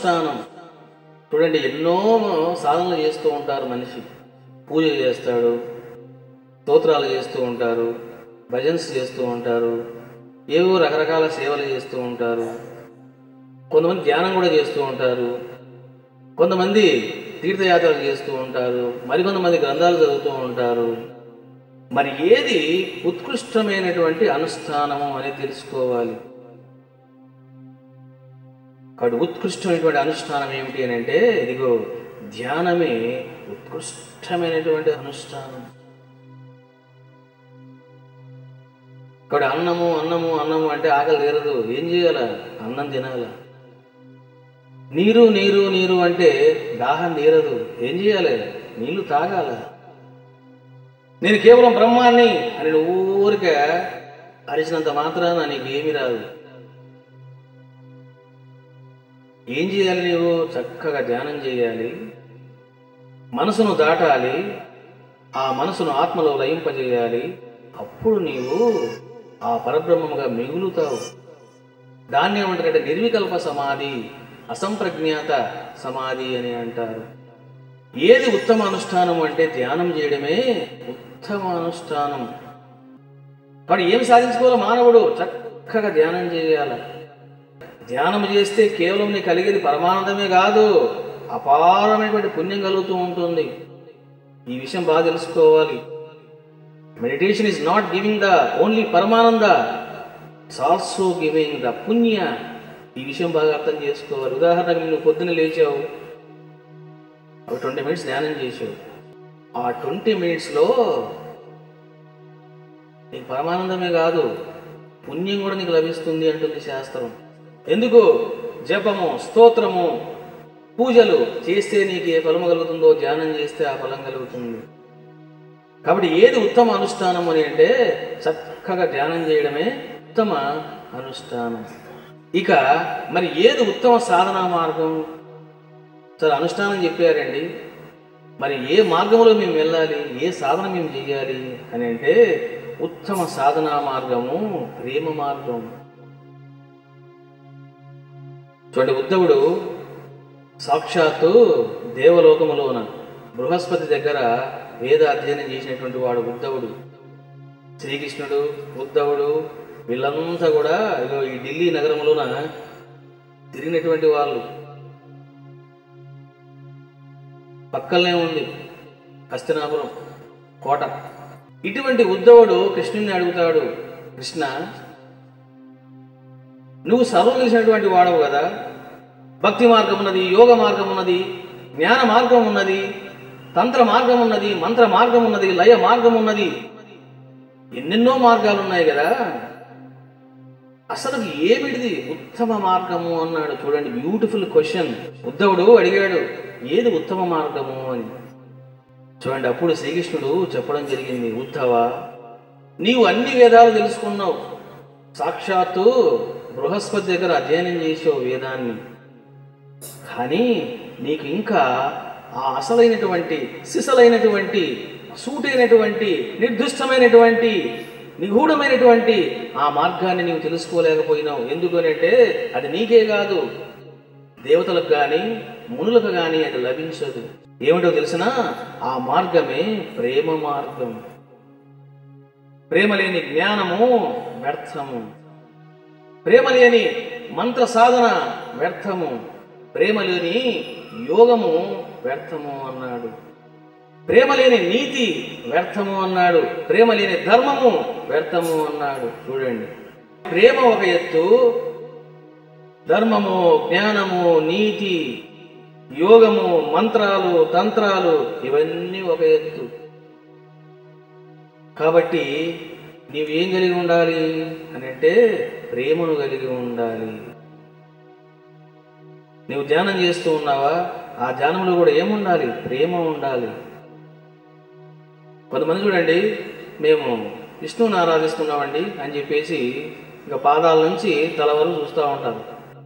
అనుష్ఠానం చూడండి ఎన్నో సాధనలు చేస్తూ ఉంటారు మనిషి పూజ చేస్తాడు స్తోత్రాలు చేస్తూ ఉంటారు భజన్స్ చేస్తూ ఉంటారు ఏవో రకరకాల సేవలు చేస్తూ ఉంటారు కొంతమంది ధ్యానం కూడా చేస్తూ ఉంటారు కొంతమంది తీర్థయాత్రలు చేస్తూ ఉంటారు మరికొంతమంది గ్రంథాలు చదువుతూ ఉంటారు మరి ఏది ఉత్కృష్టమైనటువంటి అనుష్ఠానము అనేది తెలుసుకోవాలి కాబట్టి ఉత్కృష్టమైనటువంటి అనుష్ఠానం ఏమిటి అని అంటే ఇదిగో ధ్యానమే ఉత్కృష్టమైనటువంటి అనుష్ఠానం ఇక్కడ అన్నము అన్నము అన్నము అంటే ఆకలి తీరదు ఏం చేయాల అన్నం తినాల నీరు నీరు నీరు అంటే దాహం తీరదు ఏం చేయాలి నీళ్లు తాగాల నేను కేవలం బ్రహ్మాన్ని అని నువ్వు ఊరికే అరిచినంత మాత్రాన నీకు ఏమి రాదు ఏం చేయాలి నీవు చక్కగా ధ్యానం చేయాలి మనసును దాటాలి ఆ మనసును ఆత్మలో లయింపజేయాలి అప్పుడు నీవు ఆ పరబ్రహ్మముగా మిగులుతావు దాన్ని ఏమంటారంటే నిర్వికల్ప సమాధి అసంప్రజ్ఞాత సమాధి అని అంటారు ఏది ఉత్తమ అనుష్ఠానం అంటే ధ్యానం చేయడమే ఉత్తమ అనుష్ఠానం కాబట్టి ఏమి సాధించుకోవాలి మానవుడు చక్కగా ధ్యానం చేయాల ధ్యానం చేస్తే కేవలం నీ కలిగేది పరమానందమే కాదు అపారమైనటువంటి పుణ్యం కలుగుతూ ఉంటుంది ఈ విషయం బాగా తెలుసుకోవాలి meditation is not giving the only paramananda it's also giving the punya ఈ విషయం బాగా అర్థం చేసుకోవాలి ఉదాహరణకు నువ్వు పొద్దున లేచావు ఒక ట్వంటీ మినిట్స్ ధ్యానం చేసావు ఆ ట్వంటీ మినిట్స్లో నీకు పరమానందమే కాదు పుణ్యం కూడా నీకు లభిస్తుంది అంటుంది శాస్త్రం ఎందుకు జపము స్తోత్రము పూజలు చేస్తే నీకు ఏ ఫలము కలుగుతుందో ధ్యానం చేస్తే ఆ ఫలం కలుగుతుంది కాబట్టి ఏది ఉత్తమ అనుష్ఠానం అని అంటే చక్కగా ధ్యానం చేయడమే ఉత్తమ అనుష్ఠానం ఇక మరి ఏది ఉత్తమ సాధనా మార్గం సరే అనుష్ఠానం చెప్పారండి మరి ఏ మార్గంలో మేము వెళ్ళాలి ఏ సాధన మేము చేయాలి అని అంటే ఉత్తమ సాధనా మార్గము ప్రేమ మార్గం చూడండి ఉద్ధవుడు సాక్షాత్తు దేవలోకములోన బృహస్పతి దగ్గర వేద అధ్యయనం చేసినటువంటి వాడు ఉద్ధవుడు శ్రీకృష్ణుడు ఉద్ధవుడు వీళ్ళంతా కూడా ఇగో ఈ ఢిల్లీ నగరంలోన తిరిగినటువంటి వాళ్ళు పక్కనే ఉంది హస్తినాపురం కోట ఇటువంటి ఉద్ధవుడు కృష్ణుని అడుగుతాడు కృష్ణ నువ్వు సర్వం తెలిసినటువంటి వాడవు కదా భక్తి మార్గం ఉన్నది యోగ మార్గం ఉన్నది జ్ఞాన మార్గం ఉన్నది తంత్ర మార్గం ఉన్నది మంత్ర మార్గం ఉన్నది లయ మార్గం ఉన్నది ఎన్నెన్నో మార్గాలు ఉన్నాయి కదా అసలు ఏమిటిది ఉత్తమ మార్గము అన్నాడు చూడండి బ్యూటిఫుల్ క్వశ్చన్ ఉద్ధవుడు అడిగాడు ఏది ఉత్తమ మార్గము అని చూడండి అప్పుడు శ్రీకృష్ణుడు చెప్పడం జరిగింది ఉద్ధవ నీవు అన్ని వేదాలు తెలుసుకున్నావు సాక్షాత్తు బృహస్పతి దగ్గర అధ్యయనం చేసావు వేదాన్ని కానీ నీకు ఇంకా ఆ అసలైనటువంటి సిసలైనటువంటి సూటైనటువంటి నిర్దిష్టమైనటువంటి నిగూఢమైనటువంటి ఆ మార్గాన్ని నీవు తెలుసుకోలేకపోయినావు ఎందుకనంటే అది నీకే కాదు దేవతలకు కానీ మునులకు కానీ అది లభించదు ఏమిటో తెలిసినా ఆ మార్గమే ప్రేమ మార్గం ప్రేమ లేని జ్ఞానము వ్యర్థము ప్రేమ లేని మంత్ర సాధన వ్యర్థము ప్రేమ లేని యోగము వ్యర్థము అన్నాడు ప్రేమ లేని నీతి వ్యర్థము అన్నాడు ప్రేమ లేని ధర్మము వ్యర్థము అన్నాడు చూడండి ప్రేమ ఒక ఎత్తు ధర్మము జ్ఞానము నీతి యోగము మంత్రాలు తంత్రాలు ఇవన్నీ ఒక ఎత్తు కాబట్టి నీవేం కలిగి ఉండాలి అని అంటే ప్రేమను కలిగి ఉండాలి నీవు ధ్యానం చేస్తూ ఉన్నావా ఆ ధ్యానంలో కూడా ఏముండాలి ప్రేమ ఉండాలి కొంతమంది చూడండి మేము విష్ణువుని ఆరాధిస్తున్నామండి అని చెప్పేసి ఇంకా పాదాల నుంచి తల వరకు చూస్తూ ఉంటారు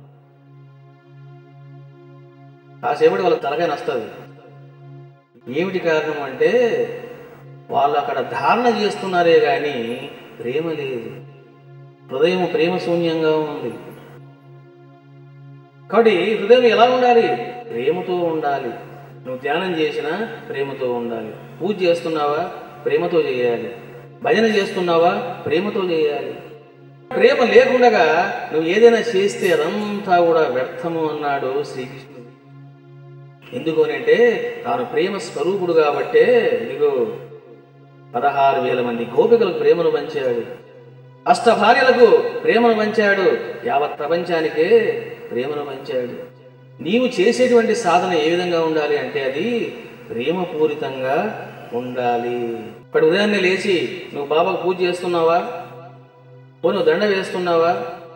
కాసేపటి వాళ్ళ తలకాయ నస్తుంది ఏమిటి కారణం అంటే వాళ్ళు అక్కడ ధారణ చేస్తున్నారే కానీ ప్రేమ లేదు హృదయం ప్రేమ శూన్యంగా ఉంది కాబట్టి హృదయం ఎలా ఉండాలి ప్రేమతో ఉండాలి నువ్వు ధ్యానం చేసినా ప్రేమతో ఉండాలి పూజ చేస్తున్నావా ప్రేమతో చేయాలి భజన చేస్తున్నావా ప్రేమతో చేయాలి ప్రేమ లేకుండా నువ్వు ఏదైనా చేస్తే అదంతా కూడా వ్యర్థము అన్నాడు శ్రీకృష్ణుడు ఎందుకు అని అంటే తాను ప్రేమ స్వరూపుడు కాబట్టే ఇదిగో పదహారు వేల మంది గోపికలకు ప్రేమను పంచాడు అష్ట భార్యలకు ప్రేమను పంచాడు యావత్ ప్రపంచానికే ప్రేమను పంచాడు నీవు చేసేటువంటి సాధన ఏ విధంగా ఉండాలి అంటే అది ప్రేమపూరితంగా ఉండాలి ఇప్పుడు ఉదయాన్నే లేచి నువ్వు బాబాకు పూజ చేస్తున్నావా పో నువ్వు దండ వేస్తున్నావా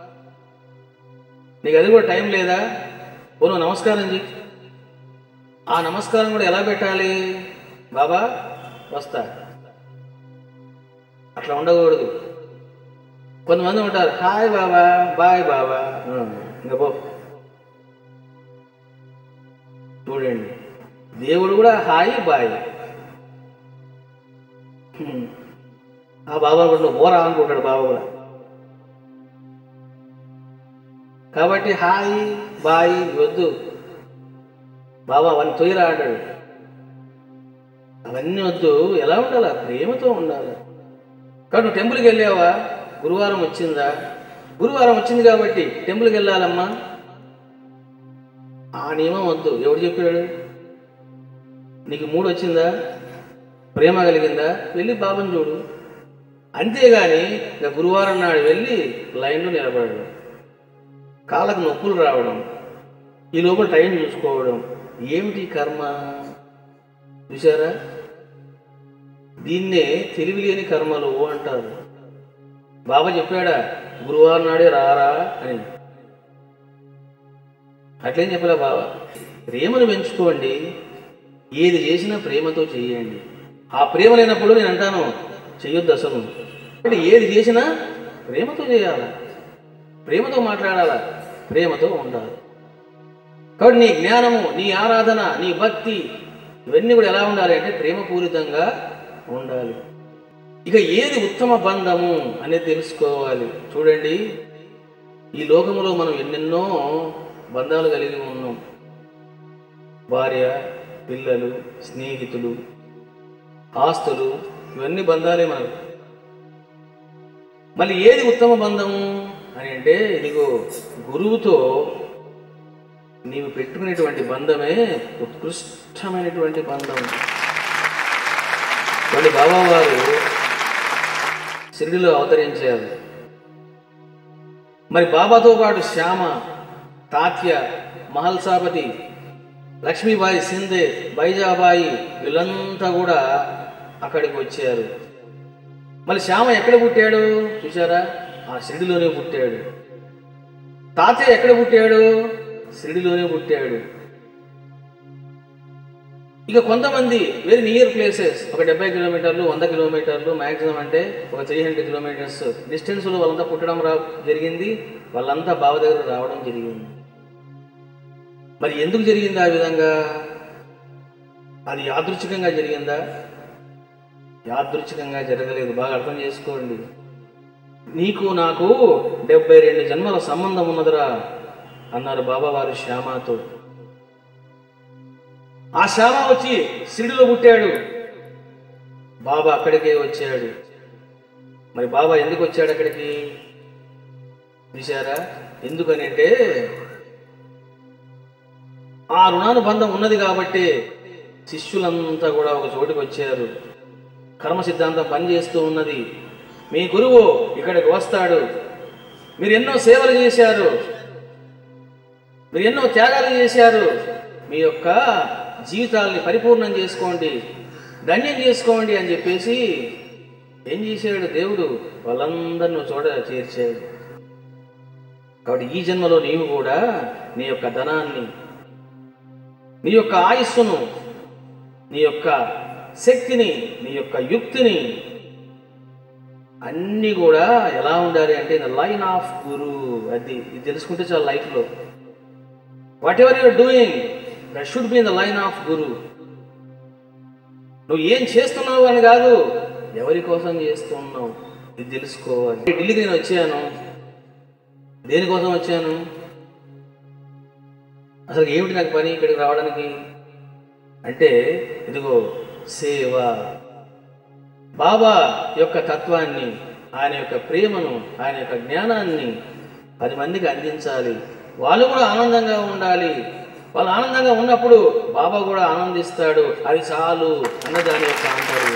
నీకు అది కూడా టైం లేదా పో నువ్వు నమస్కారం చెయ్యి ఆ నమస్కారం కూడా ఎలా పెట్టాలి బాబా వస్తా అట్లా ఉండకూడదు కొంతమంది ఉంటారు హాయ్ బాబా బాయ్ బాబా ఆ, ఇంకా పో చూడండి దేవుడు కూడా హాయ్ బాయ్ హ్మ్. ఆ బాబా కూడా నువ్వు పోరా అనుకుంటాడు బాబా కూడా కాబట్టి హాయ్ బాయ్ వద్దు బాబా అవన్నీ తొయ్యరా అంటాడు అవన్నీ వద్దు ఎలా ఉండాలా ప్రేమతో ఉండాలి కాబట్టి నువ్వు టెంపుల్కి వెళ్ళావా గురువారం వచ్చిందా గురువారం వచ్చింది కాబట్టి టెంపుల్కి వెళ్ళాలమ్మా ఆ నియమం వద్దు ఎవడు చెప్పాడు నీకు మూడు వచ్చిందా ప్రేమ కలిగిందా వెళ్ళి బాబాని చూడు అంతేగాని ఇక గురువారం నాడు వెళ్ళి లైన్లో నిలబడడం కాళ్ళకు నొప్పులు రావడం ఈ లోపల టైం చూసుకోవడం ఏమిటి కర్మ చూసారా దీన్నే తెలివిలేని కర్మలు అంటారు బాబా చెప్పాడా గురువారం నాడే రారా అని అట్లేం చెప్పలే బాబా ప్రేమను పెంచుకోండి ఏది చేసినా ప్రేమతో చేయండి ఆ ప్రేమ లేనప్పుడు నేను అంటాను చెయ్యొద్దు అసలు అంటే ఏది చేసినా ప్రేమతో చేయాలా ప్రేమతో మాట్లాడాలా ప్రేమతో ఉండాలి కాబట్టి నీ జ్ఞానము నీ ఆరాధన నీ భక్తి ఇవన్నీ కూడా ఎలా ఉండాలి అంటే ప్రేమపూరితంగా ఉండాలి ఇక ఏది ఉత్తమ బంధము అనేది తెలుసుకోవాలి చూడండి ఈ లోకములో మనం ఎన్నెన్నో బంధాలు కలిగి ఉన్నాం భార్య పిల్లలు స్నేహితులు ఆస్తులు ఇవన్నీ బంధాలే మనకు మళ్ళీ ఏది ఉత్తమ బంధము అని అంటే ఇదిగో గురువుతో నీవు పెట్టుకునేటువంటి బంధమే ఉత్కృష్టమైనటువంటి బంధం కొన్ని బాబా వారు షిరిడిలో అవతరించారు మరి బాబాతో పాటు శ్యామ తాత్య మహల్సాపతి లక్ష్మీబాయి సిందే బైజాబాయి వీళ్ళంతా కూడా అక్కడికి వచ్చారు మళ్ళీ శ్యామ ఎక్కడ పుట్టాడు చూసారా ఆ షిరిడిలోనే పుట్టాడు తాతయ్య ఎక్కడ పుట్టాడు షిరిడిలోనే పుట్టాడు ఇక కొంతమంది వెరీ నియర్ ప్లేసెస్ ఒక డెబ్బై కిలోమీటర్లు వంద కిలోమీటర్లు మ్యాక్సిమం అంటే ఒక త్రీ హండ్రెడ్ కిలోమీటర్స్ డిస్టెన్స్లో వాళ్ళంతా పుట్టడం రా జరిగింది వాళ్ళంతా బావ దగ్గర రావడం జరిగింది మరి ఎందుకు జరిగింది ఆ విధంగా అది యాదృచ్ఛికంగా జరిగిందా యాదృచ్ఛికంగా జరగలేదు బాగా అర్థం చేసుకోండి నీకు నాకు డెబ్బై రెండు జన్మల సంబంధం ఉన్నదిరా అన్నారు బాబా వారు శ్యామతో ఆ శ్యామ వచ్చి సిడిలో పుట్టాడు బాబా అక్కడికే వచ్చాడు మరి బాబా ఎందుకు వచ్చాడు అక్కడికి చూశారా ఎందుకని అంటే ఆ రుణానుబంధం ఉన్నది కాబట్టి శిష్యులంతా కూడా ఒక చోటుకు వచ్చారు కర్మ సిద్ధాంతం పనిచేస్తూ ఉన్నది మీ గురువు ఇక్కడికి వస్తాడు మీరు ఎన్నో సేవలు చేశారు మీరు ఎన్నో త్యాగాలు చేశారు మీ యొక్క జీవితాల్ని పరిపూర్ణం చేసుకోండి ధన్యం చేసుకోండి అని చెప్పేసి ఏం చేశాడు దేవుడు వాళ్ళందరిని చోట చేర్చాడు కాబట్టి ఈ జన్మలో నీవు కూడా నీ యొక్క ధనాన్ని నీ యొక్క ఆయుస్సును నీ యొక్క శక్తిని నీ యొక్క యుక్తిని అన్నీ కూడా ఎలా ఉండాలి అంటే in the line of guru అది ఇది తెలుసుకుంటే చాలా లైఫ్లో whatever you're doing that should be in the line of guru నువ్వు ఏం చేస్తున్నావు అని కాదు ఎవరి కోసం చేస్తున్నావు ఇది తెలుసుకోవాలి ఢిల్లీకి నేను వచ్చాను దేనికోసం వచ్చాను అసలు ఏమిటి నాకు పని ఇక్కడికి రావడానికి అంటే ఇదిగో సేవ బాబా యొక్క తత్వాన్ని ఆయన యొక్క ప్రేమను ఆయన యొక్క జ్ఞానాన్ని పది మందికి అందించాలి వాళ్ళు కూడా ఆనందంగా ఉండాలి వాళ్ళు ఆనందంగా ఉన్నప్పుడు బాబా కూడా ఆనందిస్తాడు అది చాలు అన్న దాని యొక్క అంటారు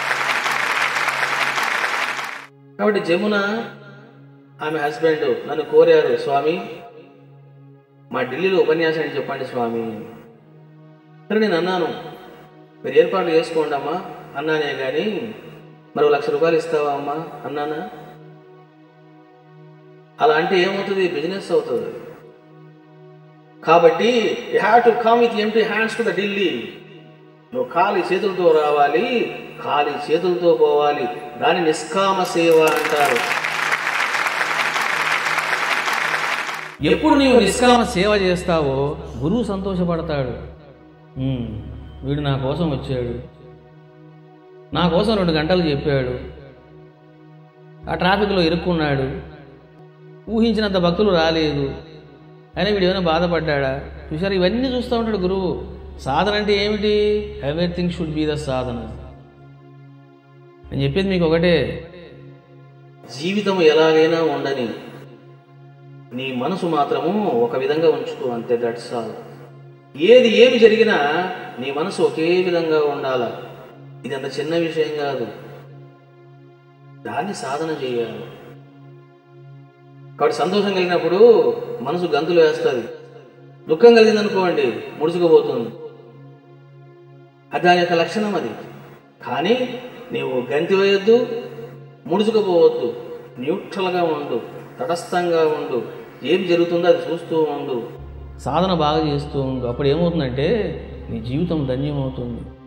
కాబట్టి జమున ఆమె హస్బెండ్ నన్ను కోరారు స్వామి మా ఢిల్లీలో ఉపన్యాసాన్ని చెప్పండి స్వామి సరే నేను అన్నాను మీరు ఏర్పాట్లు చేసుకోండి అమ్మా అన్నానే కానీ మరో లక్ష రూపాయలు ఇస్తావా అమ్మా అన్నానా అలా అంటే ఏమవుతుంది బిజినెస్ అవుతుంది కాబట్టి you have to come with empty hands to the Delhi నువ్వు ఖాళీ చేతులతో రావాలి ఖాళీ చేతులతో పోవాలి దాని నిష్కామ సేవ అంటారు ఎప్పుడు నీవు నిష్కామ సేవ చేస్తావో గురువు సంతోషపడతాడు "ఉమ్, వీడు నా కోసం వచ్చాడు నా కోసం రెండు గంటలు చెప్పాడు ఆ ట్రాఫిక్లో ఇరుక్కున్నాడు ఊహించినంత భక్తులు రాలేదు అయినా వీడు ఏమైనా బాధపడ్డా చూసారు ఇవన్నీ చూస్తూ ఉంటాడు గురువు సాధన అంటే ఏమిటి everything should be the sadhana నేను చెప్పేది మీకు ఒకటే జీవితం ఎలాగైనా ఉండని నీ మనసు మాత్రము ఒక విధంగా ఉంచుకో అంతే దట్స్ ఆల్ ఏది ఏమి జరిగినా నీ మనసు ఒకే విధంగా ఉండాల ఇది అంత చిన్న విషయం కాదు దాన్ని సాధన చేయాలి కాబట్టి సంతోషం కలిగినప్పుడు మనసు గంతులు వేస్తుంది దుఃఖం కలిగిందనుకోండి ముడుచుకుపోతుంది అది దాని యొక్క లక్షణం అది కానీ నీవు గంతి వేయొద్దు ముడుచుకుపోవద్దు న్యూట్రల్గా ఉండు తటస్థంగా ఉండు ఏం జరుగుతుందో అది చూస్తూ ఉండు సాధన బాగా చేస్తూ ఉండు అప్పుడు ఏమవుతుందంటే నీ జీవితం ధన్యమవుతుంది